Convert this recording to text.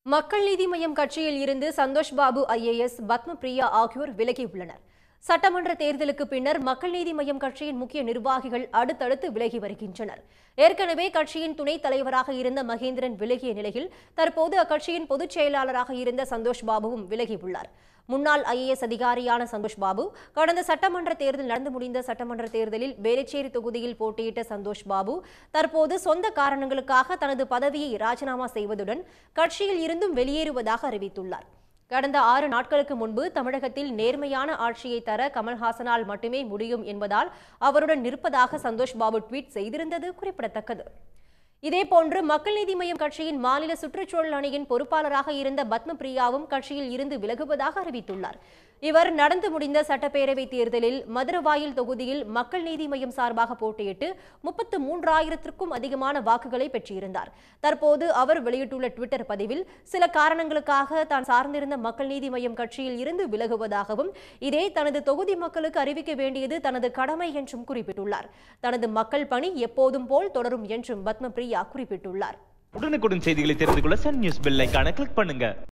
மக்கள் நீதி மய்யம் கட்சியில் இருந்து சந்தோஷ் பாபு ஐஏஎஸ் பத்மபிரியா ஆகியோர் விலகியுள்ளனர் சட்டமன்ற தேர்தலுக்கு பின்னர் மக்கள் நீதி மய்யம் கட்சியின் முக்கிய நிர்வாகிகள் அடுத்தடுத்து விலகி வருகின்றனர் ஏற்கனவே கட்சியின் துணைத் தலைவராக இருந்த மகேந்திரன் விலகிய நிலையில் தற்போது அக்கட்சியின் பொதுச் செயலாளராக இருந்த சந்தோஷ் பாபுவும் விலகியுள்ளார் முன்னாள் ஐஏஎஸ் அதிகாரியான சந்தோஷ் பாபு கடந்த சட்டமன்ற தேர்தல் நடந்து முடிந்த சட்டமன்ற தேர்தலில் வேளச்சேரி தொகுதியில் போட்டியிட்ட சந்தோஷ் பாபு தற்போது சொந்த காரணங்களுக்காக தனது பதவியை ராஜினாமா செய்வதுடன் கட்சியில் இருந்தும் வெளியேறுவதாக அறிவித்துள்ளார் கடந்த ஆறு நாட்களுக்கு முன்பு தமிழகத்தில் நேர்மையான ஆட்சியை தர கமல்ஹாசனால் மட்டுமே முடியும் என்பதால் அவருடன் நிற்பதாக சந்தோஷ் பாபு ட்வீட் செய்திருந்தது குறிப்பிடத்தக்கது இதேபோன்று மக்கள் நீதி மய்யம் கட்சியின் மாநில சுற்றுச்சூழல் அணியின் பொறுப்பாளராக இருந்த பத்மபிரியாவும் கட்சியில் இருந்து விலகுவதாக அறிவித்துள்ளார் இவர் நடந்து முடிந்த சட்டப்பேரவை தேர்தலில் மதுரவாயில் தொகுதியில் மக்கள் நீதி மய்யம் சார்பாக போட்டியிட்டு முப்பத்து மூன்றாயிரத்திற்கும் அதிகமான வாக்குகளை பெற்றிருந்தார் தற்போது அவர் வெளியிட்டுள்ள ட்விட்டர் பதிவில் சில காரணங்களுக்காக தான் சார்ந்திருந்த மக்கள் நீதி மய்யம் கட்சியில் இருந்து விலகுவதாகவும் இதே தனது தொகுதி மக்களுக்கு அறிவிக்க வேண்டியது தனது கடமை என்றும் குறிப்பிட்டுள்ளார் தனது மக்கள் பணி எப்போதும் போல் தொடரும் என்றும் பத்மபிரியா குறிப்பிட்டுள்ளார் உடனுக்குடன் செய்திகளை தெரிந்து கொள்ள சன் நியூஸ் பெல் ஐகானை கிளிக் பண்ணுங்க